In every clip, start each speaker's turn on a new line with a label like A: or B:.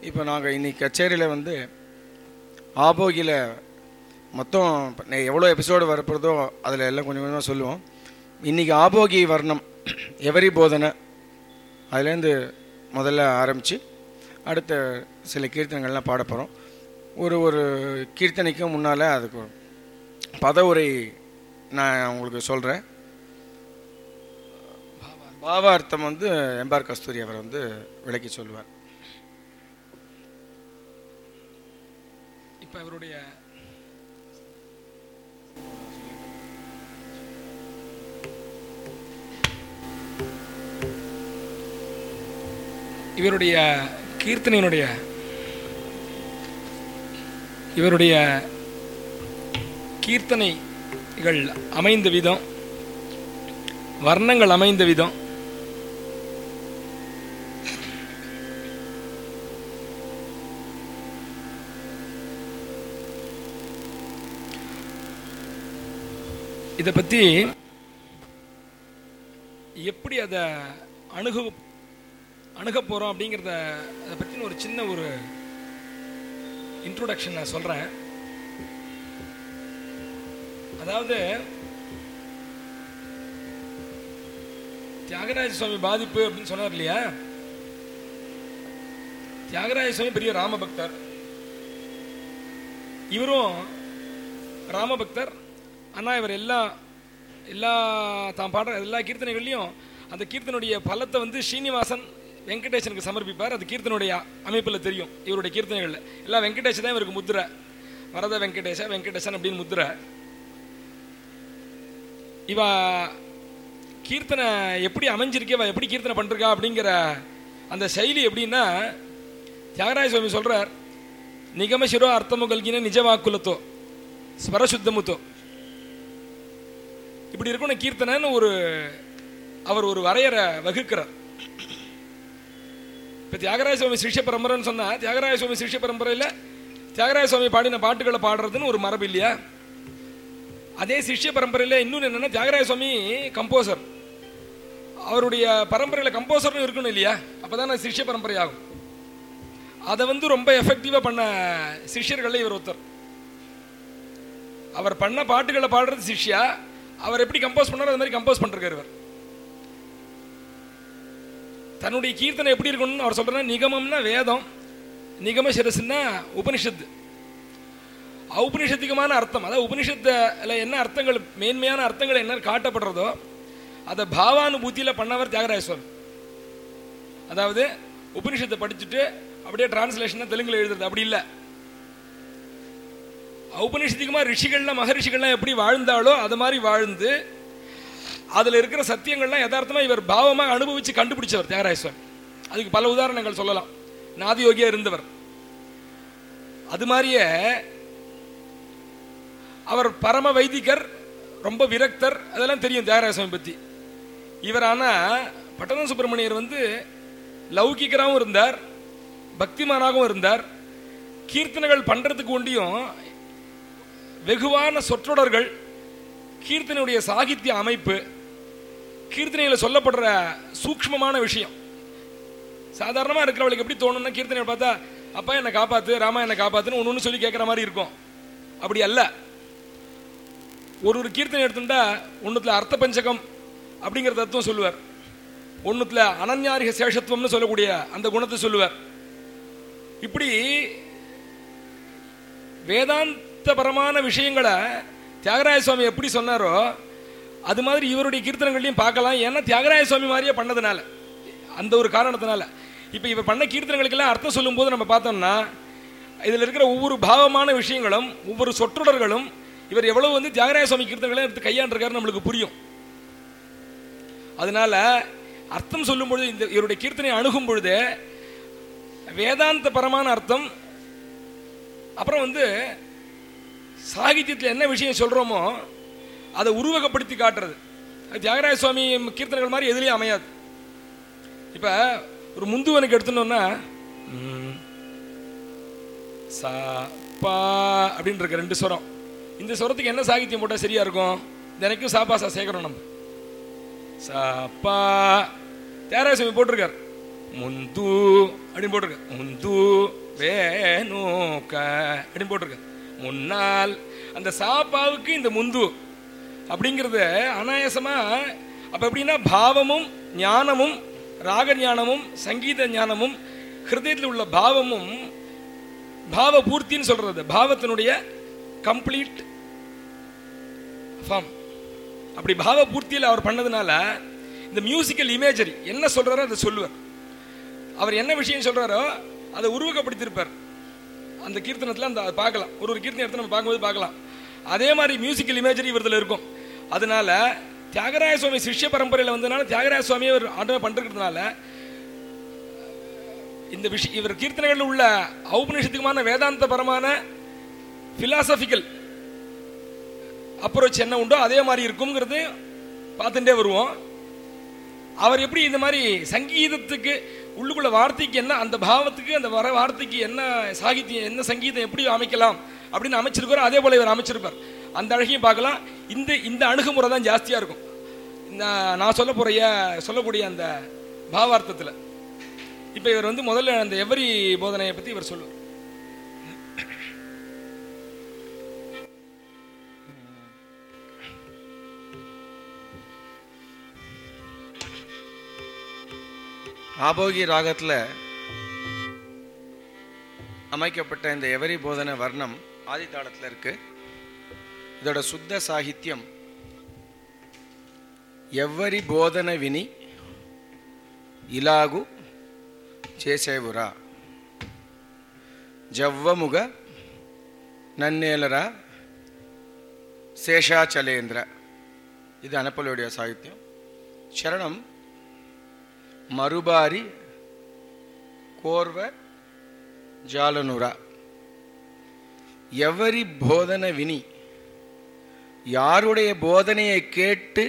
A: இப்போ நாங்கள் இன்னைக்கு கச்சேரியில் வந்து ஆபோகியில் மொத்தம் நெ- எவ்வளோ எபிசோடு வரப்போகிறதோ அதில் எல்லாம் கொஞ்சம் கொஞ்சமாக சொல்லுவோம் இன்றைக்கி ஆபோகி வர்ணம் எவரி போதனை அதுலேருந்து முதல்ல ஆரம்பித்து அடுத்த சில கீர்த்தனைகள்லாம் பாட போகிறோம் ஒரு ஒரு கீர்த்தனைக்கும் முன்னால் அதுக்கு ஒரு பதவுரை நான் உங்களுக்கு சொல்கிறேன் பாவார்த்தம் வந்து எம்பார் கஸ்தூரி அவர் வந்து விளக்கி சொல்லுவார்
B: இப்போ இவருடைய இவருடைய கீர்த்தனையினுடைய இவருடைய கீர்த்தனைகள் அமைந்த விதம் வர்ணங்கள் அமைந்த விதம் இதை பற்றி எப்படி அதை அணுகு அணுக போகிறோம் அப்படிங்கிறத அதை பற்றின ஒரு சின்ன ஒரு இன்ட்ரோடக்ஷன் நான் சொல்கிறேன் அதாவது தியாகராஜ சுவாமி பாதிப்பு அப்படின்னு சொன்னார் இல்லையா தியாகராஜ சுவாமி பெரிய ராமபக்தர் இவரும் ராமபக்தர் ஆனால் இவர் எல்லா எல்லா தான் பாடுற எல்லா கீர்த்தனைகள்லையும் அந்த கீர்த்தனுடைய பலத்தை வந்து ஸ்ரீனிவாசன் வெங்கடேசனுக்கு சமர்ப்பிப்பார் அது கீர்த்தனுடைய அமைப்பில் தெரியும் இவருடைய கீர்த்தனைகளில் எல்லாம் வெங்கடேஷ தான் இவருக்கு முத்திரை வரத வெங்கடேஷ வெங்கடேசன் அப்படின்னு முத்திரை இவ கீர்த்தனை எப்படி அமைஞ்சிருக்கே இவ எப்படி கீர்த்தனை பண்ணிருக்கா அப்படிங்கிற அந்த சைலி எப்படின்னா தியாகராஜ சுவாமி சொல்றார் நிகம சிரோ அர்த்தமு கல்கின நிஜவாக்குலத்தோ ஸ்வரசுத்தமுத்தோ இப்படி இருக்கணும் கீர்த்தனைன்னு ஒரு அவர் ஒரு வரையறை வகுக்கிறார் இப்போ தியாகராஜ சுவாமி சிஷ்ய பரம்பரைன்னு சொன்னா தியாகராஜ சுவாமி சிஷ்ய பரம்பரையில் தியாகராஜ சுவாமி பாடின பாட்டுகளை பாடுறதுன்னு ஒரு மரபு இல்லையா அதே சிஷ்ய பரம்பரையில் இன்னொன்று என்னன்னா தியாகராஜ சுவாமி கம்போசர் அவருடைய பரம்பரையில் கம்போசர்னு இருக்கணும் இல்லையா அப்போ சிஷ்ய பரம்பரை ஆகும் அதை வந்து ரொம்ப எஃபெக்டிவாக பண்ண சிஷ்யர்களில் இவர் ஒருத்தர் அவர் பண்ண பாட்டுகளை பாடுறது சிஷ்யா அவர் எப்படி கம்போஸ் பண்ணாரோ அது மாதிரி கம்போஸ் பண்ணிருக்காரு இவர் தன்னுடைய கீர்த்தனை எப்படி இருக்கணும்னு அவர் சொல்றாரு நிகமம்னா வேதம் நிகம சிரசுன்னா உபனிஷத்து ஔபனிஷத்திகமான அர்த்தம் அதாவது உபனிஷத்துல என்ன அர்த்தங்கள் மேன்மையான அர்த்தங்கள் என்ன காட்டப்படுறதோ அதை பாவானுபூத்தியில் பண்ணவர் தியாகராஜ சுவாமி அதாவது உபனிஷத்தை படிச்சுட்டு அப்படியே டிரான்ஸ்லேஷனை தெலுங்குல எழுதுறது அப்படி இல்லை ஔபனிஷத்திகமாக ரிஷிகள்லாம் மகரிஷிகள்லாம் எப்படி வாழ்ந்தாலோ அது மாதிரி வாழ்ந்து அதில் இருக்கிற சத்தியங்கள்லாம் யதார்த்தமாக இவர் பாவமாக அனுபவித்து கண்டுபிடிச்சவர் தியாகராஜ சுவாமி அதுக்கு பல உதாரணங்கள் சொல்லலாம் நாதியோகியா இருந்தவர் அது மாதிரியே அவர் பரம வைதிகர் ரொம்ப விரக்தர் அதெல்லாம் தெரியும் தியாகராஜ சுவாமி பற்றி இவர் ஆனால் பட்டண சுப்பிரமணியர் வந்து லௌகிகராகவும் இருந்தார் பக்திமானாகவும் இருந்தார் கீர்த்தனைகள் பண்ணுறதுக்கு ஒண்டியும் வெகுவான சொற்றொடர்கள் கீர்த்தனையுடைய சாகித்ய அமைப்பு கீர்த்தனையில் சொல்லப்படுற சூக்ஷ்மமான விஷயம் சாதாரணமாக இருக்கிறவளுக்கு எப்படி தோணும்னா கீர்த்தனை பார்த்தா அப்பா என்னை காப்பாத்து ராமா என்னை காப்பாத்துன்னு ஒன்று ஒன்று சொல்லி கேட்குற மாதிரி இருக்கும் அப்படி அல்ல ஒரு ஒரு கீர்த்தனை எடுத்துட்டா ஒன்றுத்தில் அர்த்த பஞ்சகம் அப்படிங்கிற தத்துவம் சொல்லுவார் ஒன்றுத்தில் அனன்யாரிக சேஷத்துவம்னு சொல்லக்கூடிய அந்த குணத்தை சொல்லுவார் இப்படி வேதாந்தபரமான விஷயங்களை தியாகராய சுவாமி எப்படி சொன்னாரோ அது மாதிரி இவருடைய கீர்த்தனங்களையும் பார்க்கலாம் ஏன்னா தியாகராய சுவாமி மாதிரியே பண்ணதுனால அந்த ஒரு காரணத்தினால இப்போ இவர் பண்ண கீர்த்தனைகளுக்கெல்லாம் அர்த்தம் சொல்லும்போது நம்ம பார்த்தோம்னா இதில் இருக்கிற ஒவ்வொரு பாவமான விஷயங்களும் ஒவ்வொரு சொற்றொடர்களும் இவர் எவ்வளவு வந்து தியாகராய சுவாமி கீர்த்தனைகளை எடுத்து கையாண்டிருக்காரு நம்மளுக்கு புரியும் அதனால அர்த்தம் சொல்லும் பொழுது இந்த இவருடைய கீர்த்தனை அணுகும் பொழுது வேதாந்த பரமான அர்த்தம் அப்புறம் வந்து சாகித்யத்தில் என்ன விஷயம் சொல்கிறோமோ அதை உருவகப்படுத்தி காட்டுறது அது தியாகராஜ சுவாமி கீர்த்தனைகள் மாதிரி எதுலேயும் அமையாது இப்போ ஒரு முந்துவனுக்கு எடுத்துனோம்னா ம், சா பா அப்படின்னு இருக்க ரெண்டு ஸ்வரம் இந்த ஸ்வரத்துக்கு என்ன சாகித்யம் போட்டால் சரியா இருக்கும் தினைக்கும் சாப்பா சா சேர்க்கணும் நம்ம சா பா தியாகராஜ சுவாமி போட்டிருக்கார் முந்து அப்படின்னு போட்டிருக்கு முந்து வேணுக்க அப்படின்னு போட்டிருக்கு முன்னால் அந்த சாப்பாவுக்கு இந்த முந்து அப்படிங்கிறது அனாயாசமா அப்ப எப்படின்னா பாவமும் ஞானமும் ராக ஞானமும் சங்கீத ஞானமும் ஹிருதயத்தில் உள்ள பாவமும் பாவ பூர்த்தின்னு சொல்றது பாவத்தினுடைய கம்ப்ளீட் ஃபார்ம் அப்படி பாவ பூர்த்தியில் அவர் பண்ணதுனால இந்த மியூசிக்கல் இமேஜரி என்ன சொல்றாரோ அதை சொல்லுவார் அவர் என்ன விஷயம் சொல்றாரோ அதை உருவகப்படுத்தியிருப்பார் அந்த கீர்த்தனத்தில் அந்த அதை பார்க்கலாம் ஒரு ஒரு கீர்த்தனை எடுத்து நம்ம பார்க்கும்போது பார்க்கலாம் அதே மாதிரி மியூசிக்கல் இமேஜரி இவரதுல இருக்கும் அதனால தியாகராய சுவாமி சிஷ்ய பரம்பரையில் வந்ததுனால தியாகராய சுவாமியை ஒரு ஆண்டவை பண்ணிருக்கிறதுனால இந்த விஷயம் இவர் கீர்த்தனைகளில் உள்ள ஔபநிஷத்துக்குமான வேதாந்தபரமான பிலாசபிக்கல் அப்ரோச் என்ன உண்டோ அதே மாதிரி இருக்குங்கிறது பார்த்துட்டே வருவோம் அவர் எப்படி இந்த மாதிரி சங்கீதத்துக்கு உள்ளுக்குள்ள வார்த்தைக்கு என்ன அந்த பாவத்துக்கு அந்த வர வார்த்தைக்கு என்ன சாகித்யம் என்ன சங்கீதம் எப்படி அமைக்கலாம் அப்படின்னு அமைச்சிருக்காரோ அதே போல இவர் அமைச்சிருப்பார் அந்த அழகையும் பார்க்கலாம் இந்த இந்த அணுகுமுறை தான் ஜாஸ்தியா இருக்கும் இந்த நான் சொல்ல போறைய சொல்லக்கூடிய அந்த பாவார்த்தத்தில் இப்போ இவர் வந்து முதல்ல அந்த எவரி போதனையை பற்றி இவர் சொல்லுவார்
A: ஆபோகி ராகத்தில் அமைக்கப்பட்ட இந்த எவரி போதன வர்ணம் ஆதித்தாளத்தில் இருக்கு இதோட சுத்த சாகித்யம் ఎవ్వరి బోధన విని ఇలాగు చేసేవురా జవ్వముగ నన్నేలరా శేషాచలేంద్ర ఇది అనపలుடைய సాహిత్యం చరణం మరుబారి కోర్వ జాలనురా ఎవరి బోధన విని யாருடைய போதனையை கேட்டு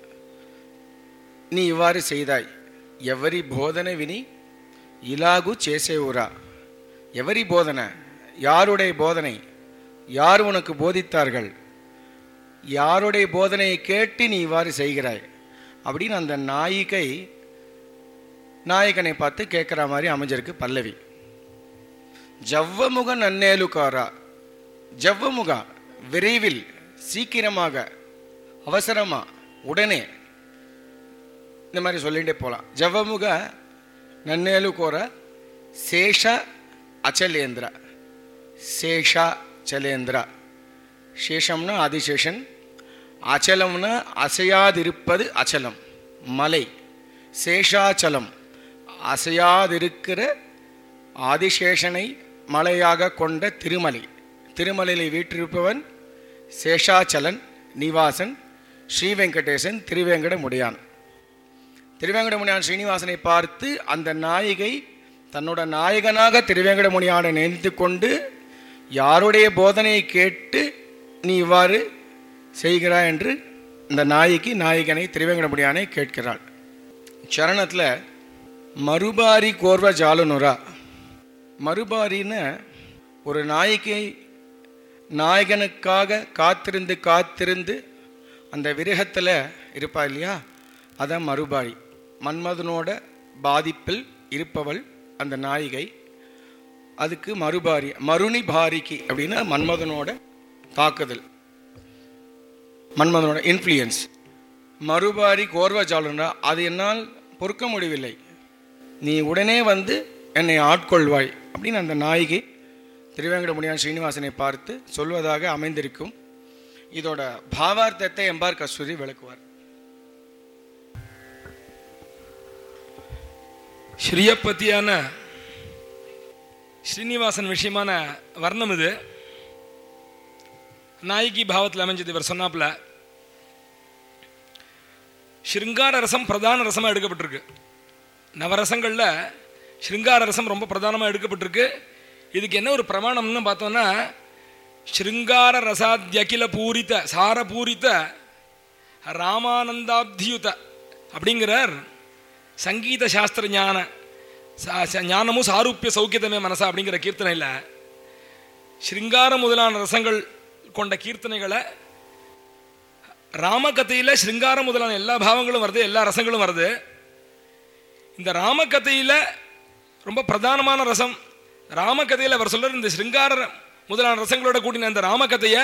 A: நீ இவ்வாறு செய்தாய் ఎవరి బోధన విని ఇలాగు చేసేవురా ఎవరి బోధన யாருடைய போதனை யார் உனக்கு போதித்தார்கள் யாருடைய போதனையை கேட்டு நீ இவ்வாறு செய்கிறாய் அப்படின்னு அந்த நாயிகை நாயகனை பார்த்து கேட்குற மாதிரி அமைஞ்சிருக்கு பல்லவி ஜவ்வமுக நன்னேலுக்காரா ஜவ்வமுகா விரைவில் சீக்கிரமாக அவசரமா உடனே இந்த மாதிரி சொல்லிகிட்டே போகலாம் ஜவ்வமுக நன்னேலு கோர சேஷ அச்சலேந்திர சேஷா சலேந்திரா சேஷம்னா ஆதிசேஷன் அச்சலம்னா அசையாதிருப்பது அச்சலம் மலை சேஷாச்சலம் அசையாதிருக்கிற ஆதிசேஷனை மலையாக கொண்ட திருமலை திருமலையில் வீற்றிருப்பவன் சேஷாச்சலன் நிவாசன் ஸ்ரீ வெங்கடேசன் திருவேங்கட முடியான் திருவேங்கடமுனியான் ஸ்ரீனிவாசனை பார்த்து அந்த நாயிகை தன்னோட நாயகனாக திருவேங்கடமுனியானை நினைத்து கொண்டு யாருடைய போதனையை கேட்டு நீ இவ்வாறு செய்கிறாய் என்று இந்த நாய்க்கு நாயகனை திருவேங்கடமுடியானை கேட்கிறாள் சரணத்தில் மறுபாரி கோர்வ ஜாலுனுரா மறுபாரின்னு ஒரு நாய்க்கை நாயகனுக்காக காத்திருந்து காத்திருந்து அந்த விரகத்தில் இருப்பா இல்லையா அதான் மறுபாரி மன்மதனோட பாதிப்பில் இருப்பவள் அந்த நாயிகை அதுக்கு மறுபாரி மருணி பாரிக்கு அப்படின்னா மன்மதனோட தாக்குதல் மன்மதனோட இன்ஃப்ளூயன்ஸ் மறுபாரி கோர்வஜாலுனா அது என்னால் பொறுக்க முடியவில்லை நீ உடனே வந்து என்னை ஆட்கொள்வாய் அப்படின்னு அந்த நாயகி திருவேங்கடமுடியான் ஸ்ரீனிவாசனை பார்த்து சொல்வதாக அமைந்திருக்கும் இதோட பாவார்த்தத்தை எம்பார் கஸ்தூரி விளக்குவார்
B: ஸ்ரீயப்பத்தியான ஸ்ரீனிவாசன் விஷயமான வர்ணம் இது நாயகி பாவத்தில் அமைஞ்சது இவர் சொன்னாப்புல ஸ்ருங்கார ரசம் பிரதான ரசமாக எடுக்கப்பட்டிருக்கு நவரசங்களில் ஸ்ருங்கார ரசம் ரொம்ப பிரதானமாக எடுக்கப்பட்டிருக்கு இதுக்கு என்ன ஒரு பிரமாணம்னு பார்த்தோம்னா ஸ்ருங்கார ரசாத்யகில பூரித்த சார பூரித்த ராமானந்தாப்தியுத அப்படிங்கிறார் சங்கீத சாஸ்திர ஞான சா- ச- ஞானமும் சாரூப்பிய சௌக்கியத்தமே மனசா அப்படிங்கிற கீர்த்தனையில் ஸ்ருங்காரம் முதலான ரசங்கள் கொண்ட கீர்த்தனைகளை ராமகதையில் ஸ்ருங்காரம் முதலான எல்லா பாவங்களும் வருது எல்லா ரசங்களும் வருது இந்த ராமகதையில் ரொம்ப பிரதானமான ரசம் ராமகதையில் அவர் சொல்றார் இந்த சிருங்கார முதலான ரசங்களோட கூடின அந்த ராமகதையை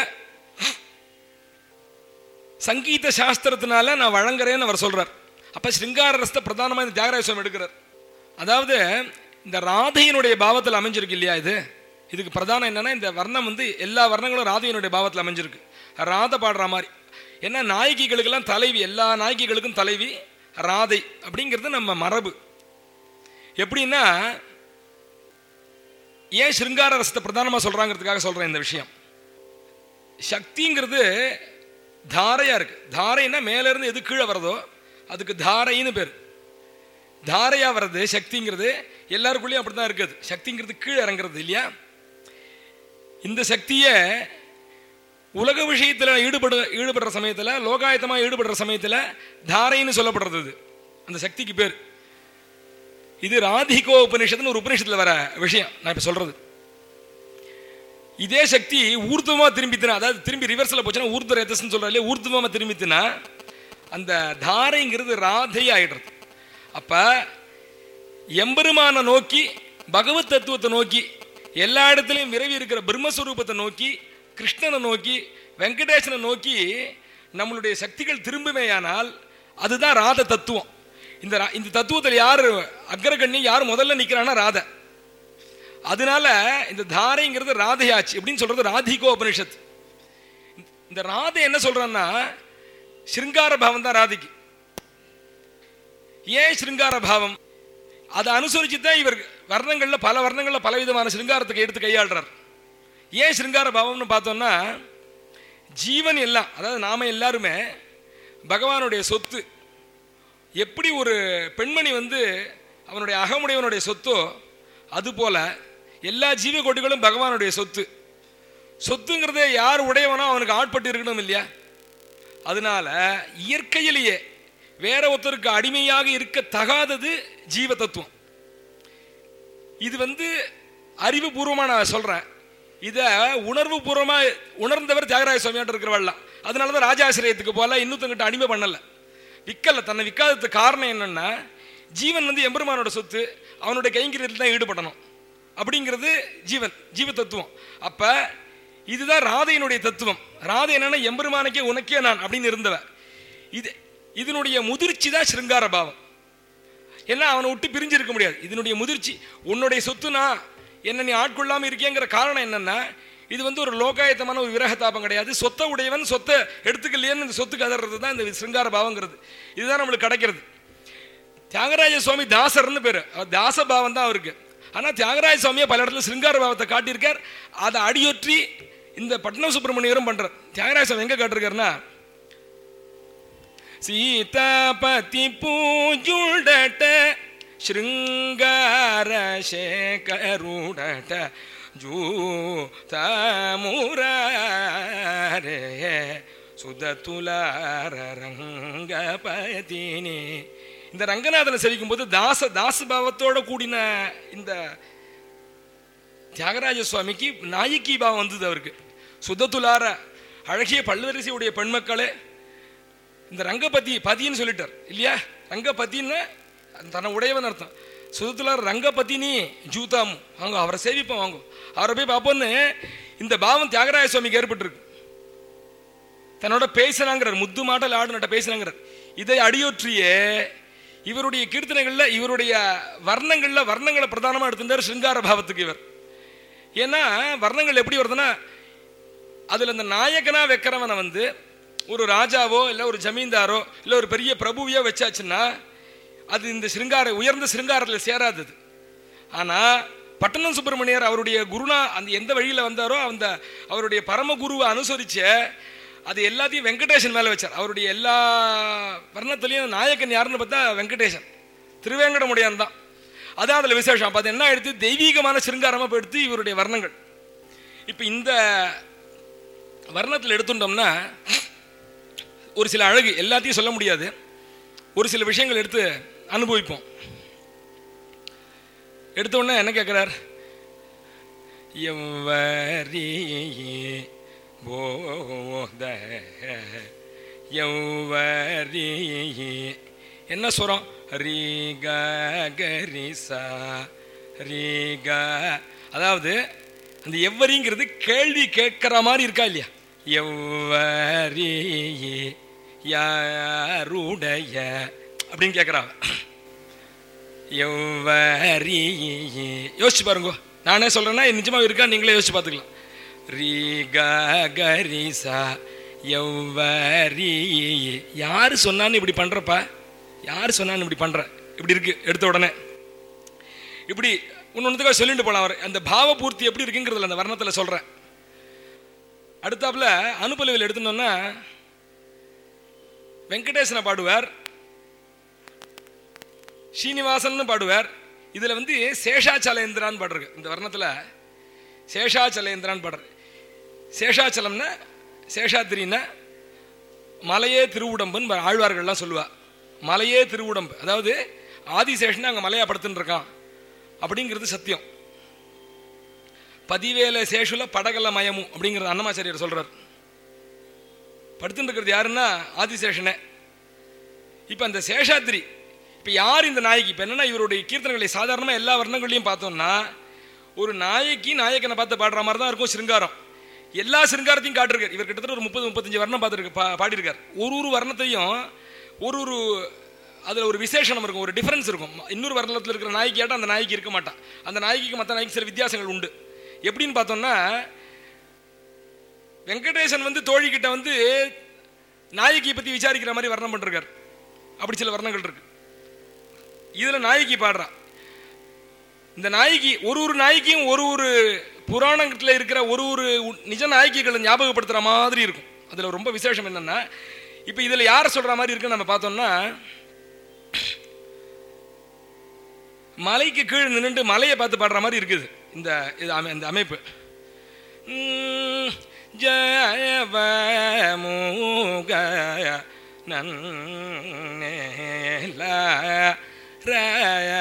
B: சங்கீத சாஸ்திரத்தினால நான் வழங்குறேன்னு அவர் சொல்றார் அப்ப சிருங்கார ரசத்தை பிரதானமாக இந்த தியாகராஜ சுவாமி எடுக்கிறார் அதாவது இந்த ராதையினுடைய பாவத்தில் அமைஞ்சிருக்கு இல்லையா இது இதுக்கு பிரதானம் என்னன்னா இந்த வர்ணம் வந்து எல்லா வர்ணங்களும் ராதையினுடைய பாவத்தில் அமைஞ்சிருக்கு ராதை பாடுற மாதிரி ஏன்னா நாயகிகளுக்கெல்லாம் தலைவி எல்லா நாயகிகளுக்கும் தலைவி ராதை அப்படிங்கிறது நம்ம மரபு எப்படின்னா ஏன் சிருங்கார ரசத்தை பிரதானமாக சொல்றாங்கிறதுக்காக சொல்றேன் இந்த விஷயம் சக்திங்கிறது தாரையா இருக்கு தாரைன்னா மேல இருந்து எது கீழே வரதோ அதுக்கு தாரைன்னு பேர் தாரையா வர்றது சக்திங்கிறது எல்லாருக்குள்ளேயும் அப்படிதான் இருக்குது சக்திங்கிறது கீழே இறங்குறது இல்லையா இந்த சக்தியை உலக விஷயத்தில் ஈடுபடு ஈடுபடுற சமயத்தில் லோகாயத்தமாக ஈடுபடுற சமயத்தில் தாரைன்னு சொல்லப்படுறது இது அந்த சக்திக்கு பேர் இது ராதிகோ உபநிஷத்துன்னு ஒரு உபநிஷத்தில் வர விஷயம் நான் இப்போ சொல்றது இதே சக்தி ஊர்துவமா திரும்பித்தினா அதாவது திரும்பி ரிவர்ஸில் போச்சுன்னா ஊர்து ரேத்தஸ்ன்னு சொல்கிறா இல்லையா ஊர்துவமா திரும்பித்தினா அந்த தாரைங்கிறது ராதை ஆயிடுறது அப்ப எம்பெருமானை நோக்கி பகவத் தத்துவத்தை நோக்கி எல்லா இடத்துலையும் விரவி இருக்கிற பிரம்மஸ்வரூபத்தை நோக்கி கிருஷ்ணனை நோக்கி வெங்கடேசனை நோக்கி நம்மளுடைய சக்திகள் திரும்புமேயானால் அதுதான் ராத தத்துவம் இந்த ரா- இந்த தத்துவத்தில் யார் அக்ரகண்ணி யார் முதல்ல நிற்கிறான்னா ராதை அதனால இந்த தாரைங்கிறது ராதையாச்சு எப்படின்னு சொல்றது ராதிகோ உபனிஷத் இந்த ராதை என்ன சொல்றான்னா சிருங்கார பாவம் தான் ராதைக்கு ஏன் சிருங்கார பாவம் அதை அனுசரிச்சு தான் இவர் வர்ணங்கள்ல பல வர்ணங்கள்ல பல விதமான சிருங்காரத்துக்கு எடுத்து கையாளுறார் ஏன் சிருங்கார பாவம்னு பார்த்தோம்னா ஜீவன் எல்லாம் அதாவது நாம எல்லாருமே பகவானுடைய சொத்து எப்படி ஒரு பெண்மணி வந்து அவனுடைய அகமுடையவனுடைய சொத்தோ அதுபோல எல்லா ஜீவகோட்டிகளும் பகவானுடைய சொத்து சொத்துங்கிறதே யார் உடையவனோ அவனுக்கு ஆட்பட்டு இருக்கணும் இல்லையா அதனால இயற்கையிலேயே வேற ஒருத்தருக்கு அடிமையாக இருக்க தகாதது ஜீவ தத்துவம் இது வந்து அறிவுபூர்வமா நான் சொல்றேன் இத உணர்வு பூர்வமா உணர்ந்தவர் தியாகராஜ சுவாமியாட்ட இருக்கிறவள்லாம் அதனாலதான் ராஜாசிரியத்துக்கு போல இன்னொருத்தங்கிட்ட அடிமை பண்ணல விக்கல தன்னை விக்காததுக்கு காரணம் என்னன்னா ஜீவன் வந்து எம்பெருமானோட சொத்து அவனுடைய கைங்கரியத்தில் தான் ஈடுபடணும் அப்படிங்கிறது ஜீவன் ஜீவ தத்துவம் அப்ப இதுதான் ராதையினுடைய தத்துவம் ராதை என்னன்னா எம்பெருமானுக்கே உனக்கே நான் அப்படின்னு இருந்தவ இது இதனுடைய முதிர்ச்சி தான் சிருங்கார பாவம் ஏன்னா அவனை விட்டு பிரிஞ்சு இருக்க முடியாது இதனுடைய முதிர்ச்சி உன்னுடைய சொத்துனா என்ன நீ ஆட்கொள்ளாம இருக்கேங்கிற காரணம் என்னன்னா இது வந்து ஒரு லோகாயத்தமான ஒரு விரகதாபம் கிடையாது சொத்தை உடையவன் சொத்தை எடுத்துக்கலையேன்னு இந்த சொத்து கதறது தான் இந்த சிருங்கார பாவங்கிறது இதுதான் நம்மளுக்கு கிடைக்கிறது தியாகராஜ சுவாமி தாசர்னு பேரு அவர் தாச பாவம் தான் அவருக்கு ஆனா தியாகராஜ சுவாமியை பல இடத்துல சிருங்கார பாவத்தை காட்டியிருக்கார் அதை அடியொற்றி இந்த பட்னம் சுப்பிரமணியரும் பண்றார் தியாகராஜ சுவாமி எங்க காட்டிருக்காருன்னா సీతాపతి పూజుడట శృంగార శేఖరుడట జూతమురారే சுதத்துலார ரங்கபதினி இந்த ரங்கநாதனை செவிக்கும் போது தாச தாசபாவத்தோட கூடின இந்த தியாகராஜ சுவாமிக்கு நாயக்கி பாவம் வந்தது அவருக்கு சுதத்துலார அழகிய பல்வரிசையுடைய பெண்மக்களே இந்த ரங்கபதி பதின்னு சொல்லிட்டார் இல்லையா ரங்கபதின்னு தன்னை உடையவன் அர்த்தம் சுதத்துலார் ரங்கபதினி ஜூதாம் வாங்க அவரை சேவிப்போம் வாங்க அவரை போய் பார்ப்போன்னு இந்த பாவம் தியாகராஜ சுவாமிக்கு ஏற்பட்டிருக்கு தன்னோட பேசினாங்கிறார் முத்து மாட்டல் ஆடுனட்ட பேசினாங்கிறார் இதை அடியொற்றியே இவருடைய கீர்த்தனைகள்ல இவருடைய வர்ணங்கள்ல வர்ணங்களை பிரதானமா எடுத்திருந்தார் சிருங்கார பாவத்துக்கு இவர் ஏன்னா வர்ணங்கள் எப்படி வருதுன்னா அதுல இந்த நாயகனா வைக்கிறவனை வந்து ஒரு ராஜாவோ இல்லை ஒரு ஜமீன்தாரோ இல்லை ஒரு பெரிய பிரபுவையோ வச்சாச்சுன்னா அது இந்த சிருங்கார உயர்ந்த சிருங்காரத்தில் சேராதது ஆனால் பட்டணம் சுப்பிரமணியர் அவருடைய குருனா அந்த எந்த வழியில் வந்தாரோ அந்த அவருடைய பரம குருவை அனுசரிச்ச அது எல்லாத்தையும் வெங்கடேசன் மேலே வச்சார் அவருடைய எல்லா வர்ணத்துலேயும் நாயக்கன் யாருன்னு பார்த்தா வெங்கடேசன் திருவேங்கடமுடையான் தான் அதான் அதில் விசேஷம் அப்போ அது என்ன எடுத்து தெய்வீகமான சிருங்காரமாக போய் இவருடைய வர்ணங்கள் இப்போ இந்த வர்ணத்தில் எடுத்துட்டோம்னா ஒரு சில அழகு எல்லாத்தையும் சொல்ல முடியாது ஒரு சில விஷயங்கள் எடுத்து அனுபவிப்போம் எடுத்த உடனே என்ன கேட்குறார் எவ்வரியே போத எவ்வரியே என்ன சொல்கிறோம் ரீ கரிசா ரீக அதாவது அந்த எவ்வரிங்கிறது கேள்வி கேட்கிற மாதிரி இருக்கா இல்லையா எவ்வரி யாருடைய அப்படின்னு கேட்குறா எவ்வரி யோசிச்சு பாருங்க நானே சொல்றேன்னா நிஜமா இருக்கா நீங்களே யோசிச்சு பார்த்துக்கலாம் ரீ க கரிசா எவ்வரி யாரு சொன்னான்னு இப்படி பண்றப்பா யார் சொன்னான்னு இப்படி பண்ற இப்படி இருக்கு எடுத்த உடனே இப்படி ஒன்னொன்றுக்காக சொல்லிட்டு போலாம் அவர் அந்த பாவ பூர்த்தி எப்படி இருக்குங்கிறதுல அந்த வர்ணத்தில் சொல்றேன் அடுத்தாப்புல அனுப்பலுவில் எடுத்துனோம்னா வெங்கடேசனை பாடுவார் ஸ்ரீனிவாசன் பாடுவார் இதுல வந்து சேஷாச்சலேந்திரான்னு பாடுறது இந்த வர்ணத்துல சேஷாச்சலேந்திரான்னு பாடுறது சேஷாச்சலம்னா சேஷாத்திரின்னா மலையே திருவுடம்புன்னு ஆழ்வார்கள்லாம் சொல்லுவா மலையே திருவுடம்பு அதாவது ஆதிசேஷன் அங்கே மலையா படுத்துன்னு இருக்கான் அப்படிங்கிறது சத்தியம் பதிவேல சேஷுல படகல மயமும் அப்படிங்கிறது அன்னமாச்சாரியர் சொல்றார் படுத்துட்டு இருக்கிறது யாருன்னா ஆதிசேஷனே இப்போ அந்த சேஷாத்திரி இப்போ யார் இந்த நாயகி இப்போ என்னன்னா இவருடைய கீர்த்தனைகளை சாதாரணமாக எல்லா வர்ணங்களையும் பார்த்தோம்னா ஒரு நாயகி நாயகனை பார்த்து பாடுற மாதிரி தான் இருக்கும் சிருங்காரம் எல்லா சிருங்காரத்தையும் காட்டிருக்கார் இவர் கிட்டத்தட்ட ஒரு முப்பது முப்பத்தஞ்சு வர்ணம் பார்த்துருக்கு பா பாடியிருக்கார் ஒரு ஒரு வர்ணத்தையும் ஒரு ஒரு அதில் ஒரு விசேஷனம் இருக்கும் ஒரு டிஃபரன்ஸ் இருக்கும் இன்னொரு வர்ணத்தில் இருக்கிற நாய்க்கியாட்டம் அந்த நாய்க்கு இருக்க மாட்டான் அந்த நாய்க்கு மற்ற நாய்க்கு சில வித்தியாசங்கள் உண்டு எப்படின்னு பார்த்தோம்னா வெங்கடேசன் வந்து தோழிக்கிட்ட வந்து நாயகியை பற்றி விசாரிக்கிற மாதிரி வர்ணம் பண்ணிருக்கார் அப்படி சில வர்ணங்கள் இருக்கு இதில் நாயகி பாடுறா இந்த நாயகி ஒரு ஒரு நாயகியும் ஒரு ஒரு புராணத்தில் இருக்கிற ஒரு ஒரு உ- நிஜ நாயகிகளை ஞாபகப்படுத்துகிற மாதிரி இருக்கும் அதில் ரொம்ப விசேஷம் என்னன்னா இப்போ இதில் யாரை சொல்கிற மாதிரி இருக்குன்னு நம்ம பார்த்தோம்னா மலைக்கு கீழே நின்னுட்டு மலையை பார்த்து பாடுற மாதிரி இருக்குது இந்த இது அமை- இந்த அமைப்பு உம், ஜயவ மூக நன்னேல ரய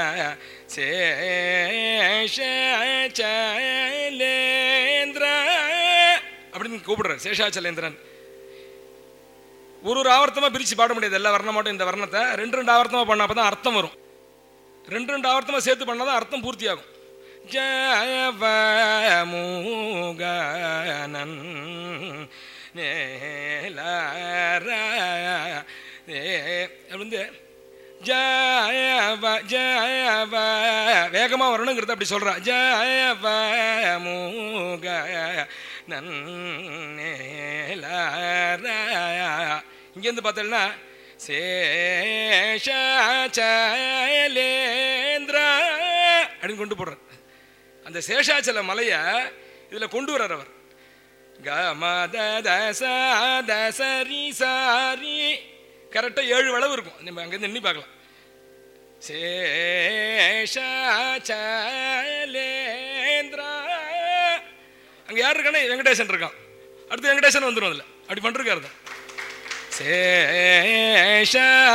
B: சேஷலேந்திர அப்படின்னு கூப்பிடுறார் சேஷாச்சலேந்திரன் ஒரு ஒரு ஆவர்த்தமா பிரிச்சு பாட முடியாது எல்லா வர்ணம் மட்டும் இந்த வர்ணத்தை ரெண்டு ரெண்டு ஆவர்த்தமா பண்ணா அப்பதான் அர்த்தம் வரும் ரெண்டு ரெண்டு ஆவர்த்தமா சேர்த்து பண்ணாதான் அர்த்தம் பூர்த்தியாகும் ஜயவமுகனன் வந்து ஜயவ ஜயவ வேகமா வரணுங்கிறது அப்படி சொல்றா ஜயவ மூக இங்கேருந்து பார்த்தோம்னா சேஷாச்சலேந்திரா அப்படின்னு கொண்டு போடுறார் அந்த சேஷாச்சல மலையை இதுல கொண்டு வர்றார் அவர் கமத தச தசரி சாரி கரெக்டா ஏழு வளவு இருக்கும் நம்ம அங்கேருந்து எண்ணி பார்க்கலாம் சேஷாச்சலேந்திரா அங்க யார் இருக்கானே வெங்கடேசன் இருக்கான் அடுத்து வெங்கடேசன் வந்துடும் அதுல அப்படி பண்ணிருக்காரு தான். சேஷ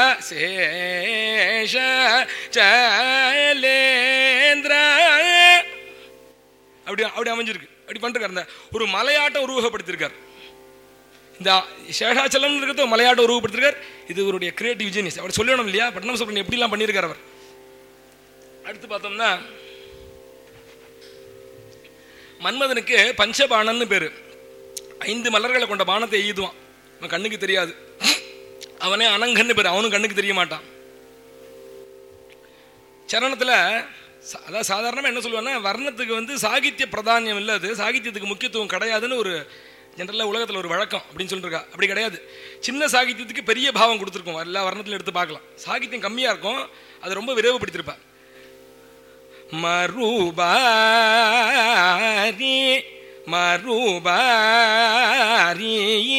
B: சேஷ சலேந்திரா அப்படி அப்படி அமைஞ்சிருக்கு அப்படி பண்ணிருக்காரு இந்த ஒரு மலையாட்டம் உருவகப்படுத்திருக்கார் இந்த சேஷாச்சலம் இருக்கிறது மலையாட்டம் உருவப்படுத்திருக்கார் இது இவருடைய கிரியேட்டிவ் ஜீனியஸ் அவர் சொல்லணும் இல்லையா பட்னம் சுப்ரமணியம் எப்படிலாம் பண்ணியிருக்கார் அவர் அடுத்து பார்த்தோம்னா மன்மதனுக்கு பஞ்சபாணன்னு பேரு ஐந்து மலர்களை கொண்ட பானத்தை எய்துவான் அவன் கண்ணுக்கு தெரியாது அவனே அனங்கன்னு பேர் அவனும் கண்ணுக்கு தெரிய மாட்டான் சரணத்துல சா- அதாவது சாதாரணமாக என்ன சொல்லுவான்னா வர்ணத்துக்கு வந்து சாகித்ய பிரதானியம் இல்லை அது சாகித்யத்துக்கு முக்கியத்துவம் கிடையாதுன்னு ஒரு ஜென்ரலாக உலகத்தில் ஒரு வழக்கம் அப்படின்னு சொல்லிருக்கா அப்படி கிடையாது சின்ன சாகித்யத்துக்கு பெரிய பாவம் கொடுத்துருக்கோம் எல்லா வர்ணத்திலும் எடுத்து பார்க்கலாம் சாகித்யம் கம்மியாக இருக்கும் அது ரொம்ப விரைவுபடுத்தியிருப்பா மறுபாரி மறுபாரி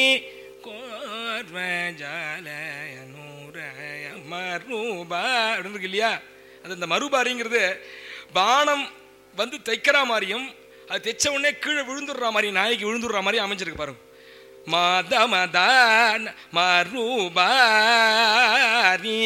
B: கோர்வஜாலயனூரய மறுபா அப்படின்னு இருக்கு இல்லையா அது இந்த மறுபாரிங்கிறது பானம் வந்து தைக்கிற மாதிரியும் அது தைச்ச உடனே கீழே விழுந்துடுற மாதிரி நாய்க்கு விழுந்துடுற மாதிரி அமைஞ்சிருக்கு பாருங்க மத மதான் மறுபாரி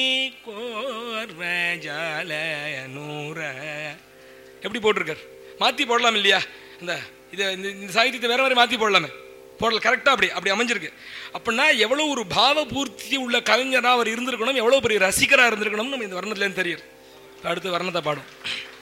B: கோர்வஜாலயனூர எப்படி போட்டிருக்கார் மாற்றி போடலாம் இல்லையா இந்த இதை இந்த இந்த சாகித்யத்தை வேற மாதிரி மாற்றி போடலாமே போடல கரெக்டாக அப்படி அப்படி அமைஞ்சிருக்கு அப்படின்னா எவ்வளோ ஒரு பாவ பூர்த்தி உள்ள கலைஞராக அவர் இருந்திருக்கணும் எவ்வளோ பெரிய ரசிகராக இருந்திருக்கணும்னு நம்ம இந்த வர்ணத்துலேருந்து தெரியும் அடுத்து வர்ணத்தை பாடும்